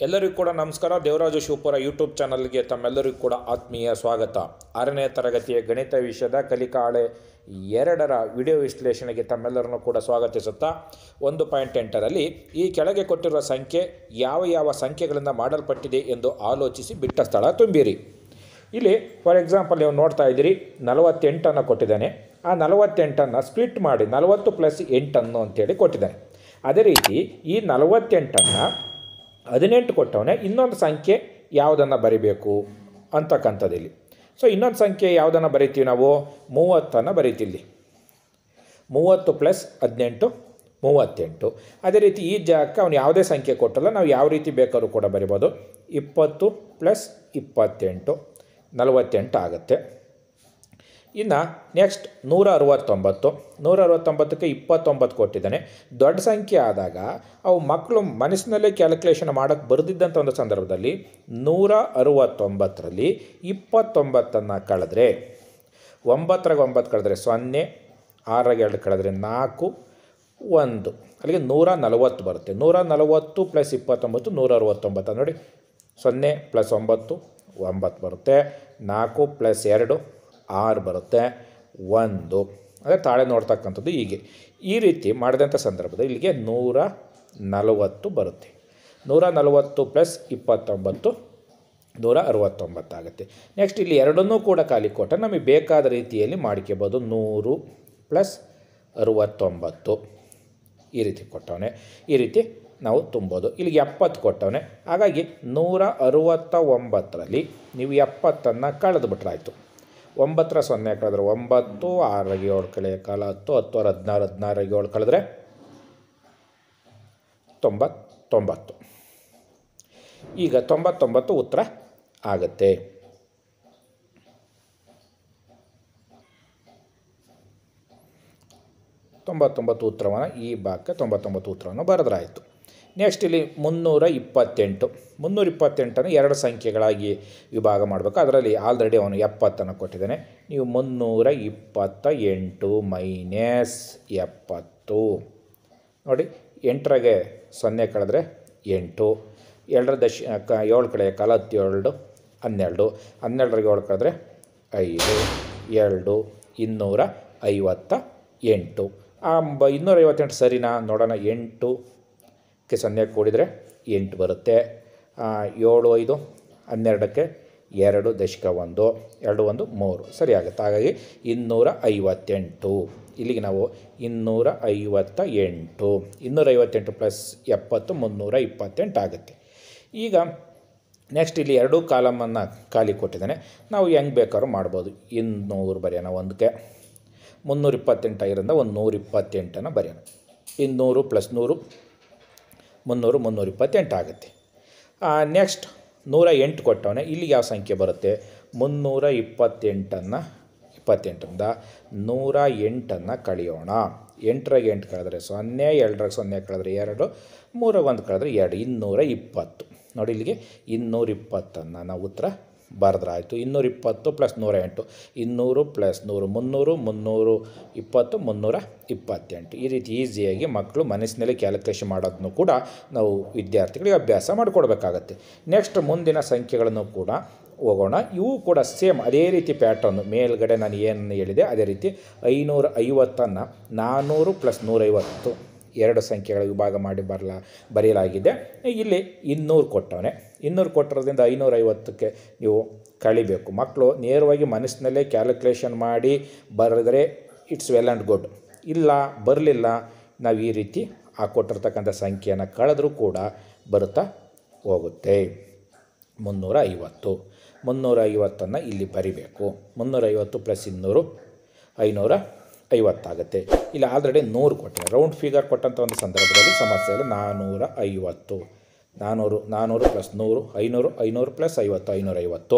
ಎಲ್ಲರಿಗೂ ಕೂಡ ನಮಸ್ಕಾರ ದೇವರಾಜು ಶಿವಪುರ ಯೂಟ್ಯೂಬ್ ಚಾನಲ್ಗೆ ತಮ್ಮೆಲ್ಲರಿಗೂ ಕೂಡ ಆತ್ಮೀಯ ಸ್ವಾಗತ ಆರನೇ ತರಗತಿಯ ಗಣಿತ ವಿಷಯದ ಕಲಿಕಾಳೆ ಎರಡರ ವಿಡಿಯೋ ವಿಶ್ಲೇಷಣೆಗೆ ತಮ್ಮೆಲ್ಲರನ್ನು ಕೂಡ ಸ್ವಾಗತಿಸುತ್ತಾ ಒಂದು ಪಾಯಿಂಟ್ ಎಂಟರಲ್ಲಿ ಈ ಕೆಳಗೆ ಕೊಟ್ಟಿರುವ ಸಂಖ್ಯೆ ಯಾವ ಯಾವ ಸಂಖ್ಯೆಗಳಿಂದ ಮಾಡಲ್ಪಟ್ಟಿದೆ ಎಂದು ಆಲೋಚಿಸಿ ಬಿಟ್ಟ ಸ್ಥಳ ತುಂಬಿರಿ ಇಲ್ಲಿ ಫಾರ್ ಎಕ್ಸಾಂಪಲ್ ನೀವು ನೋಡ್ತಾ ಇದ್ದೀರಿ ನಲವತ್ತೆಂಟನ್ನು ಕೊಟ್ಟಿದ್ದಾನೆ ಆ ನಲವತ್ತೆಂಟನ್ನು ಸ್ಪ್ಲಿಟ್ ಮಾಡಿ ನಲವತ್ತು ಪ್ಲಸ್ ಎಂಟನ್ನು ಅಂತೇಳಿ ಕೊಟ್ಟಿದ್ದಾನೆ ಅದೇ ರೀತಿ ಈ ನಲವತ್ತೆಂಟನ್ನು ಹದಿನೆಂಟು ಕೊಟ್ಟವನೇ ಇನ್ನೊಂದು ಸಂಖ್ಯೆ ಯಾವುದನ್ನು ಬರಿಬೇಕು ಅಂತಕ್ಕಂಥದ್ದು ಇಲ್ಲಿ ಸೊ ಇನ್ನೊಂದು ಸಂಖ್ಯೆ ಯಾವುದನ್ನು ಬರಿತೀವಿ ನಾವು ಮೂವತ್ತನ್ನು ಬರಿತೀವಿ ಮೂವತ್ತು ಪ್ಲಸ್ ಹದಿನೆಂಟು ಮೂವತ್ತೆಂಟು ಅದೇ ರೀತಿ ಈ ಜಾಗಕ್ಕೆ ಅವನು ಯಾವುದೇ ಸಂಖ್ಯೆ ಕೊಟ್ಟಲ್ಲ ನಾವು ಯಾವ ರೀತಿ ಬೇಕಾದ್ರೂ ಕೂಡ ಬರಿಬೋದು ಇಪ್ಪತ್ತು ಪ್ಲಸ್ ಇಪ್ಪತ್ತೆಂಟು ನಲವತ್ತೆಂಟು ಆಗುತ್ತೆ ಇನ್ನು ನೆಕ್ಸ್ಟ್ ನೂರ ಅರವತ್ತೊಂಬತ್ತು ನೂರ ಅರವತ್ತೊಂಬತ್ತಕ್ಕೆ ಇಪ್ಪತ್ತೊಂಬತ್ತು ಕೊಟ್ಟಿದ್ದಾನೆ ದೊಡ್ಡ ಸಂಖ್ಯೆ ಆದಾಗ ಅವು ಮಕ್ಕಳು ಮನಸ್ಸಿನಲ್ಲೇ ಕ್ಯಾಲ್ಕುಲೇಷನ್ ಮಾಡೋಕ್ಕೆ ಬರೆದಿದ್ದಂಥ ಒಂದು ಸಂದರ್ಭದಲ್ಲಿ ನೂರ ಅರವತ್ತೊಂಬತ್ತರಲ್ಲಿ ಇಪ್ಪತ್ತೊಂಬತ್ತನ್ನು ಕಳೆದ್ರೆ ಒಂಬತ್ತರಾಗ ಒಂಬತ್ತು ಕಳೆದ್ರೆ ಸೊನ್ನೆ ಆರಾಗ ಎರಡು ಕಳೆದ್ರೆ ನಾಲ್ಕು ಒಂದು ಅಲ್ಲಿಗೆ ನೂರ ನಲವತ್ತು ಬರುತ್ತೆ ನೂರ ನಲವತ್ತು ಪ್ಲಸ್ ಇಪ್ಪತ್ತೊಂಬತ್ತು ನೂರ ಅರವತ್ತೊಂಬತ್ತು ನೋಡಿ ಸೊನ್ನೆ ಪ್ಲಸ್ ಒಂಬತ್ತು ಒಂಬತ್ತು ಬರುತ್ತೆ ನಾಲ್ಕು ಪ್ಲಸ್ ಎರಡು ಆರು ಬರುತ್ತೆ ಒಂದು ಅಂದರೆ ತಾಳೆ ನೋಡ್ತಕ್ಕಂಥದ್ದು ಹೀಗೆ ಈ ರೀತಿ ಮಾಡಿದಂಥ ಸಂದರ್ಭದಲ್ಲಿ ಇಲ್ಲಿಗೆ ನೂರ ನಲವತ್ತು ಬರುತ್ತೆ ನೂರ ನಲವತ್ತು ಪ್ಲಸ್ ಇಪ್ಪತ್ತೊಂಬತ್ತು ನೂರ ಅರವತ್ತೊಂಬತ್ತಾಗುತ್ತೆ ನೆಕ್ಸ್ಟ್ ಇಲ್ಲಿ ಎರಡನ್ನೂ ಕೂಡ ಖಾಲಿ ಕೊಟ್ಟರೆ ನಮಗೆ ಬೇಕಾದ ರೀತಿಯಲ್ಲಿ ಮಾಡ್ಕೋಬೋದು ನೂರು ಪ್ಲಸ್ ಅರುವತ್ತೊಂಬತ್ತು ಈ ರೀತಿ ಕೊಟ್ಟವನೆ ಈ ರೀತಿ ನಾವು ತುಂಬೋದು ಇಲ್ಲಿಗೆ ಎಪ್ಪತ್ತು ಕೊಟ್ಟವನೆ ಹಾಗಾಗಿ ನೂರ ಅರುವತ್ತ ಒಂಬತ್ತರಲ್ಲಿ ನೀವು ಎಪ್ಪತ್ತನ್ನು ಕಳೆದು ಬಿಟ್ರಾಯ್ತು ಒಂಬತ್ತರ ಸೊನ್ನೆ ಕಳೆದ್ರೆ ಒಂಬತ್ತು ಆರಾಗಿ ಏಳು ಕಳೆ ಕಾಲ ಹತ್ತು ಹತ್ತು ಆರು ಹದಿನಾರು ಹದಿನಾರಾಗಿ ಏಳು ಕಳೆದ್ರೆ ತೊಂಬತ್ತೊಂಬತ್ತು ಈಗ ತೊಂಬತ್ತೊಂಬತ್ತು ಉತ್ತರ ಆಗುತ್ತೆ ತೊಂಬತ್ತೊಂಬತ್ತು ಉತ್ತರವನ್ನು ಈ ಭಾಗಕ್ಕೆ ತೊಂಬತ್ತೊಂಬತ್ತು ಉತ್ತರವನ್ನು ಬರೆದ್ರಾಯಿತು ನೆಕ್ಸ್ಟ್ ಇಲ್ಲಿ ಮುನ್ನೂರ ಇಪ್ಪತ್ತೆಂಟು ಮುನ್ನೂರ ಇಪ್ಪತ್ತೆಂಟನ್ನು ಎರಡು ಸಂಖ್ಯೆಗಳಾಗಿ ವಿಭಾಗ ಮಾಡಬೇಕು ಅದರಲ್ಲಿ ಆಲ್ರೆಡಿ ಅವನು ಎಪ್ಪತ್ತನ್ನು ಕೊಟ್ಟಿದ್ದಾನೆ ನೀವು ಮುನ್ನೂರ ಇಪ್ಪತ್ತ ಎಂಟು ಮೈನಸ್ ಎಪ್ಪತ್ತು ನೋಡಿ ಎಂಟರಾಗೆ ಸೊನ್ನೆ ಕಳೆದ್ರೆ ಎಂಟು ಎರಡರ ದಶ ಕ ಏಳು ಕಡೆ ಕಾಲ ಹತ್ತೇಳು ಹನ್ನೆರಡು ಹನ್ನೆರಡರಿಗೆ ಏಳು ಕಳೆದ್ರೆ ಐದು ಎರಡು ಇನ್ನೂರ ಐವತ್ತ ಎಂಟು ಆ ಬ ಇನ್ನೂರ ಐವತ್ತೆಂಟು ಸರಿನಾ ನೋಡೋಣ ಎಂಟು ಕ್ಕೆ ಸೊನ್ನೆ ಕೂಡಿದರೆ ಎಂಟು ಬರುತ್ತೆ ಏಳು ಐದು ಹನ್ನೆರಡಕ್ಕೆ ಎರಡು ದಶಕ ಒಂದು ಎರಡು ಒಂದು ಮೂರು ಸರಿ ಆಗುತ್ತೆ ಹಾಗಾಗಿ ಇನ್ನೂರ ಐವತ್ತೆಂಟು ಇಲ್ಲಿಗೆ ನಾವು ಇನ್ನೂರ ಐವತ್ತ ಎಂಟು ಇನ್ನೂರ ಐವತ್ತೆಂಟು ಪ್ಲಸ್ ಎಪ್ಪತ್ತು ಮುನ್ನೂರ ಇಪ್ಪತ್ತೆಂಟು ಆಗುತ್ತೆ ಈಗ ನೆಕ್ಸ್ಟ್ ಇಲ್ಲಿ ಎರಡೂ ಕಾಲಮನ್ನು ಖಾಲಿ ಕೊಟ್ಟಿದ್ದಾನೆ ನಾವು ಹೆಂಗೆ ಬೇಕಾದ್ರೂ ಮಾಡ್ಬೋದು ಇನ್ನೂರು ಬರೆಯೋಣ ಒಂದಕ್ಕೆ ಮುನ್ನೂರ ಇಪ್ಪತ್ತೆಂಟಾಗಿರೋದ್ರಿಂದ ಒಂದು ನೂರ ಇಪ್ಪತ್ತೆಂಟನ್ನು ಬರೆಯೋಣ ಇನ್ನೂರು ಪ್ಲಸ್ ನೂರು ಮುನ್ನೂರು ಮುನ್ನೂರ ಇಪ್ಪತ್ತೆಂಟು ಆಗುತ್ತೆ ನೆಕ್ಸ್ಟ್ ನೂರ ಎಂಟು ಕೊಟ್ಟವನೆ ಇಲ್ಲಿಗೆ ಯಾವ ಸಂಖ್ಯೆ ಬರುತ್ತೆ ಮುನ್ನೂರ ಇಪ್ಪತ್ತೆಂಟನ್ನು ಇಪ್ಪತ್ತೆಂಟರಿಂದ ನೂರ ಎಂಟನ್ನು ಕಳೆಯೋಣ ಎಂಟರಾಗ ಎಂಟು ಕಳೆದ್ರೆ ಸೊನ್ನೆ ಎರಡರಾಗ ಸೊನ್ನೆ ಕಳೆದ್ರೆ ಎರಡು ಮೂರಾಗ ಒಂದು ಕಳೆದ್ರೆ ಎರಡು ಇನ್ನೂರ ಇಪ್ಪತ್ತು ನೋಡಿ ಇಲ್ಲಿಗೆ ಇನ್ನೂರ ಇಪ್ಪತ್ತನ್ನು ನಾವು ಉತ್ತರ ಬರೆದ್ರಾಯ್ತು ಇನ್ನೂರ ಇಪ್ಪತ್ತು ಪ್ಲಸ್ ನೂರ ಎಂಟು ಇನ್ನೂರು ಪ್ಲಸ್ ನೂರು ಮುನ್ನೂರು ಮುನ್ನೂರು ಇಪ್ಪತ್ತು ಮುನ್ನೂರ ಇಪ್ಪತ್ತೆಂಟು ಈ ರೀತಿ ಈಸಿಯಾಗಿ ಮಕ್ಕಳು ಮನಸ್ಸಿನಲ್ಲಿ ಕ್ಯಾಲ್ಕುಲೇಷನ್ ಮಾಡೋದನ್ನು ಕೂಡ ನಾವು ವಿದ್ಯಾರ್ಥಿಗಳಿಗೆ ಅಭ್ಯಾಸ ಮಾಡಿಕೊಡ್ಬೇಕಾಗತ್ತೆ ನೆಕ್ಸ್ಟ್ ಮುಂದಿನ ಸಂಖ್ಯೆಗಳನ್ನು ಕೂಡ ಹೋಗೋಣ ಇವು ಕೂಡ ಸೇಮ್ ಅದೇ ರೀತಿ ಪ್ಯಾಟರ್ನು ಮೇಲ್ಗಡೆ ನಾನು ಏನು ಹೇಳಿದೆ ಅದೇ ರೀತಿ ಐನೂರ ಐವತ್ತನ್ನು ನಾನ್ನೂರು ಪ್ಲಸ್ ನೂರೈವತ್ತು ಎರಡು ಸಂಖ್ಯೆಗಳ ವಿಭಾಗ ಮಾಡಿ ಬರಲ ಬರೆಯಲಾಗಿದೆ ಇಲ್ಲಿ ಇನ್ನೂರು ಕೊಟ್ಟವನೆ ಇನ್ನೂರು ಕೊಟ್ಟಿರೋದ್ರಿಂದ ಐನೂರೈವತ್ತಕ್ಕೆ ನೀವು ಕಳಿಬೇಕು ಮಕ್ಕಳು ನೇರವಾಗಿ ಮನಸ್ಸಿನಲ್ಲೇ ಕ್ಯಾಲ್ಕುಲೇಷನ್ ಮಾಡಿ ಬರೆದ್ರೆ ಇಟ್ಸ್ ವೆಲ್ ಆ್ಯಂಡ್ ಗುಡ್ ಇಲ್ಲ ಬರಲಿಲ್ಲ ನಾವು ಈ ರೀತಿ ಆ ಕೊಟ್ಟಿರ್ತಕ್ಕಂಥ ಸಂಖ್ಯೆಯನ್ನು ಕಳೆದ್ರೂ ಕೂಡ ಬರುತ್ತಾ ಹೋಗುತ್ತೆ ಮುನ್ನೂರ ಐವತ್ತು ಮುನ್ನೂರ ಐವತ್ತನ್ನು ಇಲ್ಲಿ ಬರಿಬೇಕು ಮುನ್ನೂರ ಐವತ್ತು ಪ್ಲಸ್ ಇನ್ನೂರು ಐನೂರ ಐವತ್ತಾಗುತ್ತೆ ಇಲ್ಲಿ ಆಲ್ರೆಡಿ ನೂರು ಕೊಟ್ಟೆ ರೌಂಡ್ ಫಿಗರ್ ಕೊಟ್ಟಂಥ ಒಂದು ಸಂದರ್ಭದಲ್ಲಿ ಸಮಸ್ಯೆಯಲ್ಲಿ ನಾನ್ನೂರ ಐವತ್ತು ನಾನ್ನೂರು ನಾನ್ನೂರು ಪ್ಲಸ್ ನೂರು ಐನೂರು ಐನೂರು ಪ್ಲಸ್ ಐವತ್ತು ಐನೂರೈವತ್ತು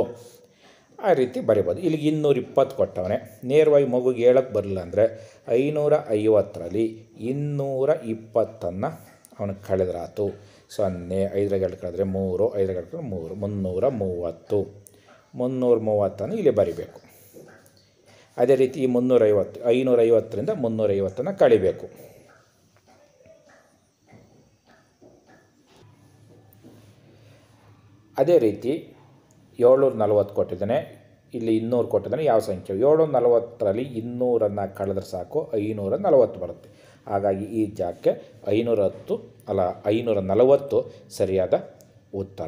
ಆ ರೀತಿ ಬರಿಬೋದು ಇಲ್ಲಿಗೆ ಇನ್ನೂರ ಇಪ್ಪತ್ತು ಕೊಟ್ಟವನೆ ನೇರವಾಗಿ ಮಗುಗೆ ಹೇಳಕ್ಕೆ ಬರಲಿಲ್ಲ ಅಂದರೆ ಐನೂರ ಐವತ್ತರಲ್ಲಿ ಇನ್ನೂರ ಇಪ್ಪತ್ತನ್ನು ಅವನು ಕಳೆದ್ರಾತು ಸೊನ್ನೆ ಐದರಾಗ ಎರಡು ಕಳೆದ್ರೆ ಮೂರು ಐದರಾಗ ಎರಡು ಕಳೆದ್ರೆ ಮೂರು ಮುನ್ನೂರ ಮೂವತ್ತು ಮುನ್ನೂರ ಮೂವತ್ತನ್ನು ಇಲ್ಲಿ ಬರಿಬೇಕು ಅದೇ ರೀತಿ ಈ ಮುನ್ನೂರೈವತ್ತು ಐನೂರೈವತ್ತರಿಂದ ಮುನ್ನೂರೈವತ್ತನ್ನು ಕಳಿಬೇಕು ಅದೇ ರೀತಿ ಏಳ್ನೂರ ನಲವತ್ತು ಕೊಟ್ಟಿದ್ದಾನೆ ಇಲ್ಲಿ ಇನ್ನೂರು ಕೊಟ್ಟಿದ್ದಾನೆ ಯಾವ ಸಂಖ್ಯೆ ಏಳ್ನೂರ ನಲವತ್ತರಲ್ಲಿ ಇನ್ನೂರನ್ನು ಕಳೆದ್ರೆ ಸಾಕು ಐನೂರ ನಲವತ್ತು ಬರುತ್ತೆ ಹಾಗಾಗಿ ಈ ಜಾಗಕ್ಕೆ ಐನೂರ ಹತ್ತು ಅಲ್ಲ ಐನೂರ ನಲವತ್ತು ಸರಿಯಾದ ಉತ್ತರ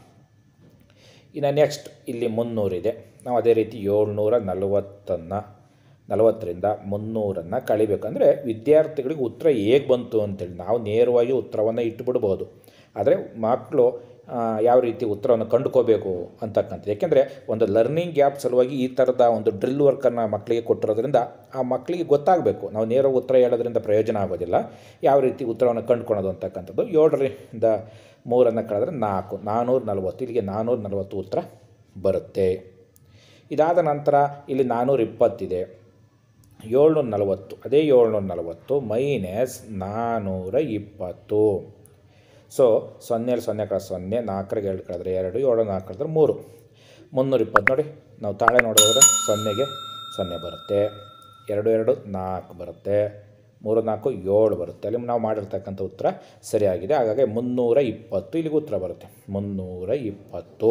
ಇನ್ನು ನೆಕ್ಸ್ಟ್ ಇಲ್ಲಿ ಮುನ್ನೂರಿದೆ ನಾವು ಅದೇ ರೀತಿ ಏಳ್ನೂರ ನಲವತ್ತನ್ನು ನಲವತ್ತರಿಂದ ಮುನ್ನೂರನ್ನು ಕಳಿಬೇಕಂದ್ರೆ ವಿದ್ಯಾರ್ಥಿಗಳಿಗೆ ಉತ್ತರ ಹೇಗೆ ಬಂತು ಅಂತೇಳಿ ನಾವು ನೇರವಾಗಿ ಉತ್ತರವನ್ನು ಇಟ್ಟುಬಿಡ್ಬೋದು ಆದರೆ ಮಕ್ಕಳು ಆ, ಯಾವ ರೀತಿ ಉತ್ತರವನ್ನು ಕಂಡುಕೋಬೇಕು ಅಂತಕ್ಕಂಥದ್ದು ಯಾಕೆಂದರೆ ಒಂದು ಲರ್ನಿಂಗ್ ಗ್ಯಾಪ್ ಸಲುವಾಗಿ ಈ ಥರದ ಒಂದು ಡ್ರಿಲ್ ವರ್ಕನ್ನು ಮಕ್ಕಳಿಗೆ ಕೊಟ್ಟಿರೋದ್ರಿಂದ ಆ ಮಕ್ಕಳಿಗೆ ಗೊತ್ತಾಗಬೇಕು ನಾವು ನೇರ ಉತ್ತರ ಹೇಳೋದ್ರಿಂದ ಪ್ರಯೋಜನ ಆಗೋದಿಲ್ಲ ಯಾವ ರೀತಿ ಉತ್ತರವನ್ನು ಕಂಡುಕೊಳ್ಳೋದು ಅಂತಕ್ಕಂಥದ್ದು ಏಳರಿಂದ ಮೂರನ್ನು ಕಳೆದ್ರೆ ನಾಲ್ಕು ನಾನ್ನೂರ ನಲವತ್ತು ಇಲ್ಲಿಗೆ ನಾನ್ನೂರ ನಲವತ್ತು ಉತ್ತರ ಬರುತ್ತೆ ಇದಾದ ನಂತರ ಇಲ್ಲಿ ನಾನ್ನೂರ ಇಪ್ಪತ್ತಿದೆ ಏಳ್ನೂರ ನಲವತ್ತು ಅದೇ ಏಳ್ನೂರ ನಲವತ್ತು ಮೈನಸ್ ನಾನ್ನೂರ ಇಪ್ಪತ್ತು ಸೊ ಸೊನ್ನೆಯಲ್ಲಿ ಸೊನ್ನೆ ಕಳೆದ ಸೊನ್ನೆ ನಾಲ್ಕರಿಗೆ ಎರಡು ಕಳೆದ್ರೆ ಎರಡು ಏಳು ನಾಲ್ಕು ಕಳೆದ್ರೆ ಮೂರು ಮುನ್ನೂರ ಇಪ್ಪತ್ತು ನೋಡಿ ನಾವು ತಾಳೆ ನೋಡಿದ್ರೆ ಸೊನ್ನೆಗೆ ಸೊನ್ನೆ ಬರುತ್ತೆ ಎರಡು ಎರಡು ನಾಲ್ಕು ಬರುತ್ತೆ ಮೂರು ನಾಲ್ಕು ಏಳು ಬರುತ್ತೆ ಅಲ್ಲಿ ನಾವು ಮಾಡಿರ್ತಕ್ಕಂಥ ಉತ್ತರ ಸರಿಯಾಗಿದೆ ಹಾಗಾಗಿ ಮುನ್ನೂರ ಇಪ್ಪತ್ತು ಇಲ್ಲಿಗೆ ಉತ್ತರ ಬರುತ್ತೆ ಮುನ್ನೂರ ಇಪ್ಪತ್ತು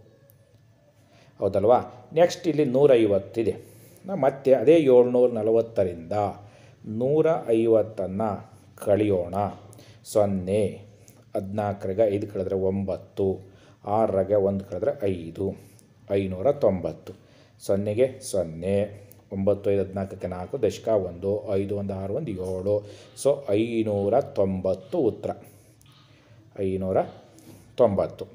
ಹೌದಲ್ವಾ ನೆಕ್ಸ್ಟ್ ಇಲ್ಲಿ ನೂರೈವತ್ತಿದೆ ನಾವು ಮತ್ತೆ ಅದೇ ಏಳ್ನೂರ ನಲವತ್ತರಿಂದ ನೂರ ಐವತ್ತನ್ನು ಕಳೆಯೋಣ ಸೊನ್ನೆ ಹದಿನಾಲ್ಕರಿಗೆ ಐದು ಕಳೆದ್ರೆ ಒಂಬತ್ತು ಆರರಾಗೆ ಒಂದು ಕಳೆದ್ರೆ ಐದು ಐನೂರ ತೊಂಬತ್ತು ಸೊನ್ನೆಗೆ ಸೊನ್ನೆ ಒಂಬತ್ತು ಐದು ಹದಿನಾಲ್ಕಕ್ಕೆ ನಾಲ್ಕು ದಶಕ ಒಂದು ಐದು ಒಂದು ಆರು ಒಂದು ಏಳು ಸೊ ಐನೂರ ತೊಂಬತ್ತು ಉತ್ತರ ಐನೂರ ತೊಂಬತ್ತು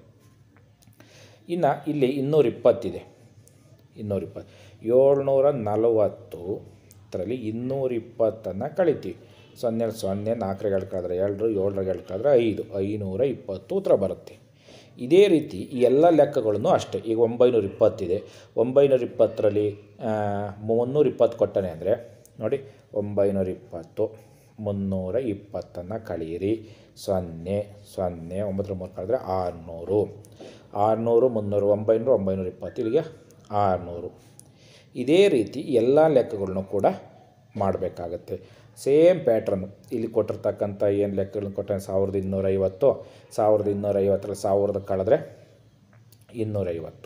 ಇನ್ನು ಇಲ್ಲಿ ಇನ್ನೂರ ಇಪ್ಪತ್ತಿದೆ ಇನ್ನೂರ ಇಪ್ಪತ್ತು ಏಳ್ನೂರ ನಲವತ್ತು ಅದರಲ್ಲಿ ಇನ್ನೂರ ಇಪ್ಪತ್ತನ್ನು ಕಳಿತೀವಿ ಸೊನ್ನೆ ಸೊನ್ನೆ ನಾಲ್ಕರಿಗೆ ಎರಡು ಕಳೆದ್ರೆ ಎರಡು ಏಳರಿಗೆ ಎರಡು ಕಳೆದ್ರೆ ಐದು ಐನೂರ ಇಪ್ಪತ್ತು ಉತ್ತರ ಬರುತ್ತೆ ಇದೇ ರೀತಿ ಈ ಎಲ್ಲ ಲೆಕ್ಕಗಳನ್ನು ಅಷ್ಟೇ ಈಗ ಒಂಬೈನೂರ ಇಪ್ಪತ್ತಿದೆ ಒಂಬೈನೂರ ಇಪ್ಪತ್ತರಲ್ಲಿ ಮುನ್ನೂರ ಇಪ್ಪತ್ತು ಕೊಟ್ಟನೆ ಅಂದರೆ ನೋಡಿ ಒಂಬೈನೂರ ಇಪ್ಪತ್ತು ಮುನ್ನೂರ ಇಪ್ಪತ್ತನ್ನು ಕಳೀರಿ ಸೊನ್ನೆ ಸೊನ್ನೆ ಒಂಬತ್ತರ ಮೂರು ಕಳೆದ್ರೆ ಆರುನೂರು ಆರುನೂರು ಮುನ್ನೂರು ಒಂಬೈನೂರು ಒಂಬೈನೂರ ಇಪ್ಪತ್ತು ಇಲ್ಲಿಗೆ ಆರುನೂರು ಇದೇ ರೀತಿ ಎಲ್ಲ ಲೆಕ್ಕಗಳನ್ನು ಕೂಡ ಮಾಡಬೇಕಾಗತ್ತೆ ಸೇಮ್ ಪ್ಯಾಟ್ರನ್ನು ಇಲ್ಲಿ ಕೊಟ್ಟಿರ್ತಕ್ಕಂಥ ಏನು ಲೆಕ್ಕಗಳನ್ನು ಕೊಟ್ಟ ಸಾವಿರದ ಇನ್ನೂರೈವತ್ತು ಸಾವಿರದ ಇನ್ನೂರೈವತ್ತರಲ್ಲಿ ಸಾವಿರದ ಕಳೆದ್ರೆ ಇನ್ನೂರೈವತ್ತು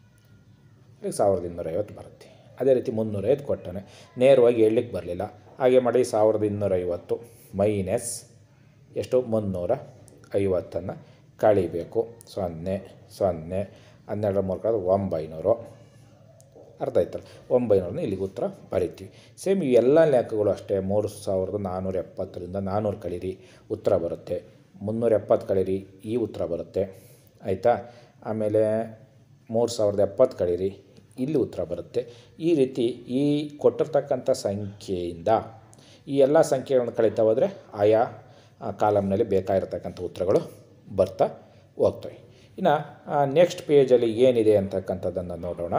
ಈಗ ಸಾವಿರದ ಇನ್ನೂರೈವತ್ತು ಬರುತ್ತೆ ಅದೇ ರೀತಿ ಮುನ್ನೂರೈವತ್ತು ಕೊಟ್ಟಾನೆ ನೇರವಾಗಿ ಹೇಳಲಿಕ್ಕೆ ಬರಲಿಲ್ಲ ಹಾಗೆ ಮಾಡಿ ಸಾವಿರದ ಇನ್ನೂರೈವತ್ತು ಮೈನಸ್ ಎಷ್ಟು ಮುನ್ನೂರ ಐವತ್ತನ್ನು ಕಳಿಬೇಕು ಸೊನ್ನೆ ಸೊನ್ನೆ ಹನ್ನೆರಡರ ಮೂರು ಕಳೆದ್ರೆ ಒಂಬೈನೂರು ಅರ್ಥ ಆಯ್ತಲ್ಲ ಒಂಬೈನೂರನ್ನ ಇಲ್ಲಿಗೆ ಉತ್ತರ ಬರಿತೀವಿ ಸೇಮ್ ಈ ಎಲ್ಲ ಲೆಕ್ಕಗಳು ಅಷ್ಟೇ ಮೂರು ಸಾವಿರದ ನಾನ್ನೂರ ಎಪ್ಪತ್ತರಿಂದ ನಾನ್ನೂರು ಕಳೀರಿ ಉತ್ತರ ಬರುತ್ತೆ ಮುನ್ನೂರ ಎಪ್ಪತ್ತು ಕಳೀರಿ ಈ ಉತ್ತರ ಬರುತ್ತೆ ಆಯಿತಾ ಆಮೇಲೆ ಮೂರು ಸಾವಿರದ ಎಪ್ಪತ್ತು ಕಳೀರಿ ಇಲ್ಲಿ ಉತ್ತರ ಬರುತ್ತೆ ಈ ರೀತಿ ಈ ಕೊಟ್ಟಿರ್ತಕ್ಕಂಥ ಸಂಖ್ಯೆಯಿಂದ ಈ ಎಲ್ಲ ಸಂಖ್ಯೆಗಳನ್ನು ಕಳೀತಾ ಹೋದರೆ ಆಯಾ ಕಾಲಮ್ನಲ್ಲಿ ಬೇಕಾಗಿರ್ತಕ್ಕಂಥ ಉತ್ತರಗಳು ಬರ್ತಾ ಹೋಗ್ತವೆ ಇನ್ನು ನೆಕ್ಸ್ಟ್ ಪೇಜಲ್ಲಿ ಏನಿದೆ ಅಂತಕ್ಕಂಥದ್ದನ್ನು ನೋಡೋಣ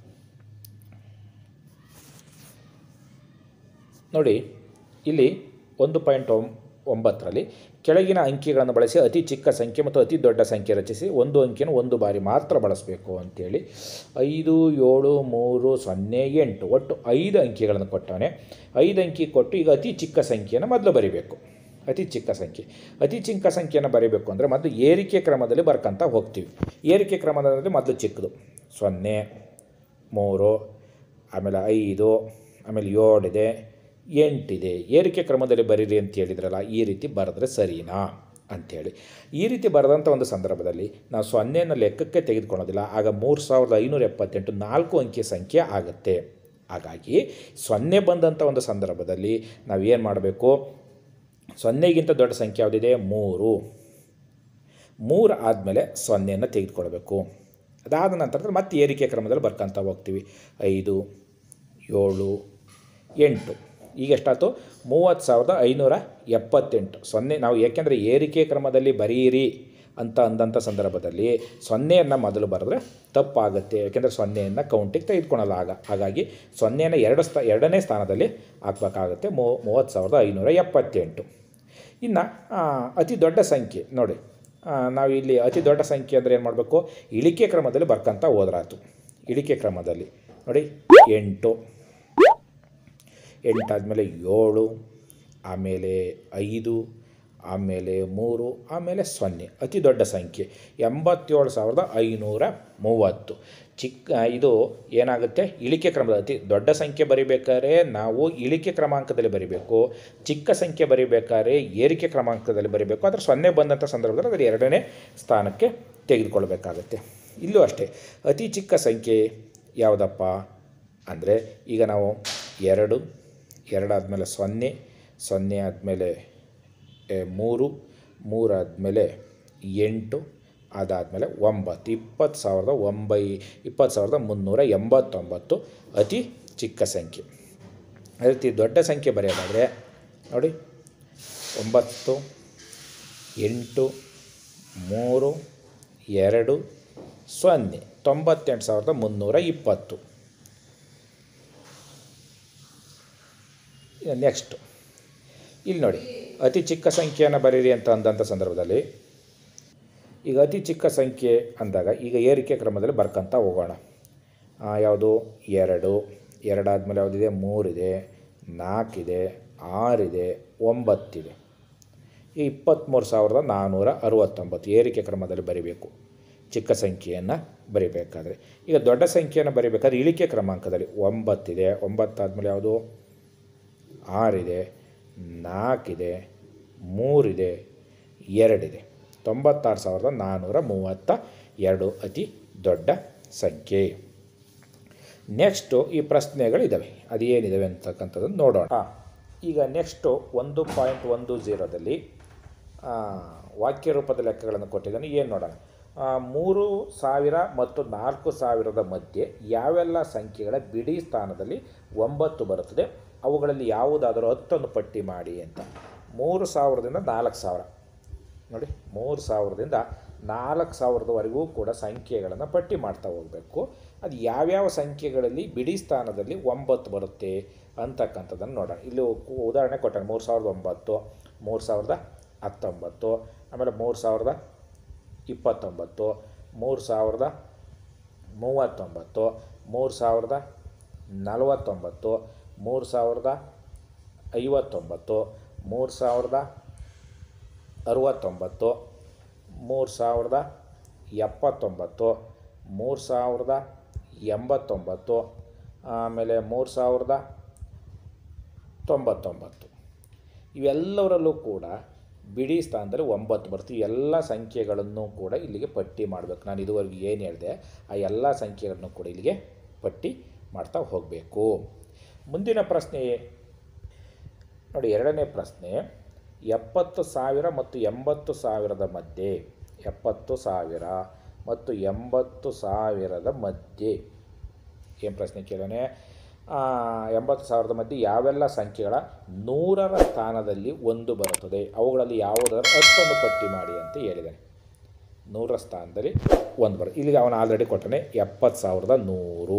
ನೋಡಿ ಇಲ್ಲಿ ಒಂದು ಪಾಯಿಂಟ್ ಒಂ ಒಂಬತ್ತರಲ್ಲಿ ಕೆಳಗಿನ ಅಂಕಿಗಳನ್ನು ಬಳಸಿ ಅತಿ ಚಿಕ್ಕ ಸಂಖ್ಯೆ ಮತ್ತು ಅತಿ ದೊಡ್ಡ ಸಂಖ್ಯೆ ರಚಿಸಿ ಒಂದು ಅಂಕಿಯನ್ನು ಒಂದು ಬಾರಿ ಮಾತ್ರ ಬಳಸಬೇಕು ಅಂತೇಳಿ ಐದು ಏಳು ಮೂರು ಸೊನ್ನೆ ಎಂಟು ಒಟ್ಟು ಐದು ಅಂಕಿಗಳನ್ನು ಕೊಟ್ಟವನೆ ಐದು ಅಂಕಿ ಕೊಟ್ಟು ಈಗ ಅತಿ ಚಿಕ್ಕ ಸಂಖ್ಯೆಯನ್ನು ಮೊದಲು ಬರಿಬೇಕು ಅತಿ ಚಿಕ್ಕ ಸಂಖ್ಯೆ ಅತಿ ಚಿಕ್ಕ ಸಂಖ್ಯೆಯನ್ನು ಬರೀಬೇಕು ಅಂದರೆ ಮೊದಲು ಏರಿಕೆ ಕ್ರಮದಲ್ಲಿ ಬರ್ಕೊಂತ ಹೋಗ್ತೀವಿ ಏರಿಕೆ ಕ್ರಮದಲ್ಲಿ ಮೊದಲು ಚಿಕ್ಕದು ಸೊನ್ನೆ ಮೂರು ಆಮೇಲೆ ಐದು ಆಮೇಲೆ ಏಳಿದೆ ಎಂಟಿದೆ ಏರಿಕೆ ಕ್ರಮದಲ್ಲಿ ಬರೀರಿ ಅಂತ ಹೇಳಿದ್ರಲ್ಲ ಈ ರೀತಿ ಬರೆದ್ರೆ ಸರಿನಾ ಅಂಥೇಳಿ ಈ ರೀತಿ ಬರೆದಂಥ ಒಂದು ಸಂದರ್ಭದಲ್ಲಿ ನಾವು ಸೊನ್ನೆಯನ್ನು ಲೆಕ್ಕಕ್ಕೆ ತೆಗೆದುಕೊಳ್ಳೋದಿಲ್ಲ ಆಗ ಮೂರು ಸಾವಿರದ ಐನೂರ ಎಪ್ಪತ್ತೆಂಟು ನಾಲ್ಕು ಅಂಕಿ ಸಂಖ್ಯೆ ಆಗುತ್ತೆ ಹಾಗಾಗಿ ಸೊನ್ನೆ ಬಂದಂಥ ಒಂದು ಸಂದರ್ಭದಲ್ಲಿ ನಾವು ಏನು ಮಾಡಬೇಕು ಸೊನ್ನೆಗಿಂತ ದೊಡ್ಡ ಸಂಖ್ಯೆ ಯಾವುದಿದೆ ಮೂರು ಮೂರು ಆದಮೇಲೆ ಸೊನ್ನೆಯನ್ನು ತೆಗೆದುಕೊಳ್ಬೇಕು ಅದಾದ ನಂತರ ಮತ್ತೆ ಏರಿಕೆ ಕ್ರಮದಲ್ಲಿ ಬರ್ಕೊಂತ ಹೋಗ್ತೀವಿ ಐದು ಏಳು ಎಂಟು ಈಗ ಎಷ್ಟಾಯ್ತು ಮೂವತ್ತು ಸಾವಿರದ ಐನೂರ ಎಪ್ಪತ್ತೆಂಟು ಸೊನ್ನೆ ನಾವು ಏಕೆಂದರೆ ಏರಿಕೆ ಕ್ರಮದಲ್ಲಿ ಬರೀರಿ ಅಂತ ಅಂದಂಥ ಸಂದರ್ಭದಲ್ಲಿ ಸೊನ್ನೆಯನ್ನು ಮೊದಲು ಬರೆದ್ರೆ ತಪ್ಪಾಗುತ್ತೆ ಯಾಕೆಂದರೆ ಸೊನ್ನೆಯನ್ನು ಕೌಂಟಿಗೆ ತೆಗೆದುಕೊಳ್ಳಲ್ಲ ಆಗ ಹಾಗಾಗಿ ಸೊನ್ನೆಯನ್ನು ಎರಡು ಸ್ಥಾ ಎರಡನೇ ಸ್ಥಾನದಲ್ಲಿ ಹಾಕಬೇಕಾಗುತ್ತೆ ಮೂ ಮೂವತ್ತು ಸಾವಿರದ ಐನೂರ ಎಪ್ಪತ್ತೆಂಟು ಇನ್ನು ಅತಿ ದೊಡ್ಡ ಸಂಖ್ಯೆ ನೋಡಿ ಆ, ನಾವು ಇಲ್ಲಿ ಅತಿ ದೊಡ್ಡ ಸಂಖ್ಯೆ ಅಂದರೆ ಏನು ಮಾಡಬೇಕು ಇಳಿಕೆ ಕ್ರಮದಲ್ಲಿ ಬರ್ಕೊಂತ ಹೋದ್ರಾಯ್ತು ಇಳಿಕೆ ಕ್ರಮದಲ್ಲಿ ನೋಡಿ ಎಂಟು ಎಂಟಾದಮೇಲೆ ಏಳು ಆಮೇಲೆ ಐದು ಆಮೇಲೆ ಮೂರು ಆಮೇಲೆ ಸೊನ್ನೆ ಅತಿ ದೊಡ್ಡ ಸಂಖ್ಯೆ ಎಂಬತ್ತೇಳು ಸಾವಿರದ ಐನೂರ ಮೂವತ್ತು ಚಿಕ್ಕ ಇದು ಏನಾಗುತ್ತೆ ಇಳಿಕೆ ಕ್ರಮದ ಅತಿ ದೊಡ್ಡ ಸಂಖ್ಯೆ ಬರಿಬೇಕಾದ್ರೆ ನಾವು ಇಳಿಕೆ ಕ್ರಮಾಂಕದಲ್ಲಿ ಬರಿಬೇಕು ಚಿಕ್ಕ ಸಂಖ್ಯೆ ಬರಿಬೇಕಾದ್ರೆ ಏರಿಕೆ ಕ್ರಮಾಂಕದಲ್ಲಿ ಬರಿಬೇಕು ಆದರೆ ಸೊನ್ನೆ ಬಂದಂಥ ಸಂದರ್ಭದಲ್ಲಿ ಅದರ ಎರಡನೇ ಸ್ಥಾನಕ್ಕೆ ತೆಗೆದುಕೊಳ್ಬೇಕಾಗತ್ತೆ ಇಲ್ಲೂ ಅಷ್ಟೇ ಅತಿ ಚಿಕ್ಕ ಸಂಖ್ಯೆ ಯಾವುದಪ್ಪ ಅಂದರೆ ಈಗ ನಾವು ಎರಡು ಎರಡಾದಮೇಲೆ ಸೊನ್ನೆ ಸೊನ್ನೆ ಆದಮೇಲೆ ಮೂರು ಮೂರಾದಮೇಲೆ ಎಂಟು ಅದಾದಮೇಲೆ ಒಂಬತ್ತು ಇಪ್ಪತ್ತು ಸಾವಿರದ ಒಂಬೈ ಇಪ್ಪತ್ತು ಸಾವಿರದ ಮುನ್ನೂರ ಎಂಬತ್ತೊಂಬತ್ತು ಅತಿ ಚಿಕ್ಕ ಸಂಖ್ಯೆ ಅದೇ ರೀತಿ ದೊಡ್ಡ ಸಂಖ್ಯೆ ಬರೆಯೋದಾದರೆ ನೋಡಿ ಒಂಬತ್ತು ಎಂಟು ಮೂರು ಎರಡು ಸೊನ್ನೆ ತೊಂಬತ್ತೆಂಟು ಸಾವಿರದ ಮುನ್ನೂರ ಇಪ್ಪತ್ತು ನೆಕ್ಸ್ಟು ಇಲ್ಲಿ ನೋಡಿ ಅತಿ ಚಿಕ್ಕ ಸಂಖ್ಯೆಯನ್ನು ಬರೀರಿ ಅಂತ ಅಂದಂಥ ಸಂದರ್ಭದಲ್ಲಿ ಈಗ ಅತಿ ಚಿಕ್ಕ ಸಂಖ್ಯೆ ಅಂದಾಗ ಈಗ ಏರಿಕೆ ಕ್ರಮದಲ್ಲಿ ಬರ್ಕೊಂತ ಹೋಗೋಣ ಆ, ಯಾವುದು ಎರಡು ಎರಡಾದಮೇಲೆ ಯಾವುದಿದೆ ಮೂರಿದೆ ನಾಲ್ಕಿದೆ ಆರಿದೆ ಒಂಬತ್ತಿದೆ ಈ ಇಪ್ಪತ್ತ್ಮೂರು ಸಾವಿರದ ನಾನ್ನೂರ ಅರುವತ್ತೊಂಬತ್ತು ಏರಿಕೆ ಕ್ರಮದಲ್ಲಿ ಬರಿಬೇಕು ಚಿಕ್ಕ ಸಂಖ್ಯೆಯನ್ನು ಬರಿಬೇಕಾದ್ರೆ ಈಗ ದೊಡ್ಡ ಸಂಖ್ಯೆಯನ್ನು ಬರಿಬೇಕಾದ್ರೆ ಇಳಿಕೆ ಕ್ರಮಾಂಕದಲ್ಲಿ ಒಂಬತ್ತಿದೆ ಒಂಬತ್ತಾದಮೇಲೆ ಯಾವುದು ಆರಿದೆ ನಾಲ್ಕಿದೆ ಮೂರಿದೆ ಎರಡಿದೆ ತೊಂಬತ್ತಾರು ಸಾವಿರದ ನಾನ್ನೂರ ಮೂವತ್ತ ಎರಡು ಅತಿ ದೊಡ್ಡ ಸಂಖ್ಯೆ ನೆಕ್ಸ್ಟು ಈ ಪ್ರಶ್ನೆಗಳಿದ್ದಾವೆ ಅದು ಏನಿದ್ದಾವೆ ಅಂತಕ್ಕಂಥದ್ದನ್ನು ನೋಡೋಣ ಹಾಂ ಈಗ ನೆಕ್ಸ್ಟು ಒಂದು ಪಾಯಿಂಟ್ ಒಂದು ಝೀರೋದಲ್ಲಿ ವಾಕ್ಯ ರೂಪದ ಲೆಕ್ಕಗಳನ್ನು ಕೊಟ್ಟಿದ್ದಾನೆ ಏನು ನೋಡೋಣ ಆ, ಮೂರು ಸಾವಿರ ಮತ್ತು ನಾಲ್ಕು ಸಾವಿರದ ಮಧ್ಯೆ ಯಾವೆಲ್ಲ ಸಂಖ್ಯೆಗಳ ಬಿಡಿ ಸ್ಥಾನದಲ್ಲಿ ಒಂಬತ್ತು ಬರುತ್ತದೆ ಅವುಗಳಲ್ಲಿ ಯಾವುದಾದರೂ ಹತ್ತನ್ನು ಪಟ್ಟಿ ಮಾಡಿ ಅಂತ ಮೂರು ಸಾವಿರದಿಂದ ನಾಲ್ಕು ಸಾವಿರ ನೋಡಿ ಮೂರು ಸಾವಿರದಿಂದ ನಾಲ್ಕು ಸಾವಿರದವರೆಗೂ ಕೂಡ ಸಂಖ್ಯೆಗಳನ್ನು ಪಟ್ಟಿ ಮಾಡ್ತಾ ಹೋಗಬೇಕು ಅದು ಯಾವ್ಯಾವ ಸಂಖ್ಯೆಗಳಲ್ಲಿ ಬಿಡಿ ಸ್ಥಾನದಲ್ಲಿ ಒಂಬತ್ತು ಬರುತ್ತೆ ಅಂತಕ್ಕಂಥದ್ದನ್ನು ನೋಡೋಣ ಇಲ್ಲಿ ಉ- ಉದಾಹರಣೆ ಕೊಟ್ಟಾನೆ ಮೂರು ಸಾವಿರದ ಒಂಬತ್ತು ಮೂರು ಸಾವಿರದ ಹತ್ತೊಂಬತ್ತು ಆಮೇಲೆ ಮೂರು ಸಾವಿರದ ಇಪ್ಪತ್ತೊಂಬತ್ತು ಮೂರು ಸಾವಿರದ ಮೂವತ್ತೊಂಬತ್ತು ಮೂರು ಸಾವಿರದ ನಲವತ್ತೊಂಬತ್ತು ಮೂರು ಸಾವಿರದ ಐವತ್ತೊಂಬತ್ತು ಮೂರು ಸಾವಿರದ ಅರುವತ್ತೊಂಬತ್ತು ಮೂರು ಸಾವಿರದ ಎಪ್ಪತ್ತೊಂಬತ್ತು ಮೂರು ಸಾವಿರದ ಎಂಬತ್ತೊಂಬತ್ತು ಆಮೇಲೆ ಮೂರು ಸಾವಿರದ ತೊಂಬತ್ತೊಂಬತ್ತು ಇವೆಲ್ಲವರಲ್ಲೂ ಕೂಡ ಬಿಡಿ ಸ್ಥಾನದಲ್ಲಿ ಒಂಬತ್ತು ಬರುತ್ತೆ ಈ ಎಲ್ಲ ಸಂಖ್ಯೆಗಳನ್ನು ಕೂಡ ಇಲ್ಲಿಗೆ ಪಟ್ಟಿ ಮಾಡಬೇಕು ನಾನು ಇದುವರೆಗೆ ಏನು ಹೇಳಿದೆ ಆ ಎಲ್ಲ ಸಂಖ್ಯೆಗಳನ್ನು ಕೂಡ ಇಲ್ಲಿಗೆ ಪಟ್ಟಿ ಮಾಡ್ತಾ ಹೋಗಬೇಕು ಮುಂದಿನ ಪ್ರಶ್ನೆ ನೋಡಿ ಎರಡನೇ ಪ್ರಶ್ನೆ ಎಪ್ಪತ್ತು ಸಾವಿರ ಮತ್ತು ಎಂಬತ್ತು ಸಾವಿರದ ಮಧ್ಯೆ ಎಪ್ಪತ್ತು ಸಾವಿರ ಮತ್ತು ಎಂಬತ್ತು ಸಾವಿರದ ಮಧ್ಯೆ ಏನು ಪ್ರಶ್ನೆ ಕೇಳೋಣ ಎಂಬತ್ತು ಸಾವಿರದ ಮಧ್ಯೆ ಯಾವೆಲ್ಲ ಸಂಖ್ಯೆಗಳ ನೂರರ ಸ್ಥಾನದಲ್ಲಿ ಒಂದು ಬರುತ್ತದೆ ಅವುಗಳಲ್ಲಿ ಯಾವುದರ ಹತ್ತನ್ನು ಪಟ್ಟಿ ಮಾಡಿ ಅಂತ ಹೇಳಿದ್ದಾನೆ ನೂರರ ಸ್ಥಾನದಲ್ಲಿ ಒಂದು ಬರುತ್ತೆ ಇಲ್ಲಿಗೆ ಅವನು ಆಲ್ರೆಡಿ ಕೊಟ್ಟಾನೆ ಎಪ್ಪತ್ತು ಸಾವಿರದ ನೂರು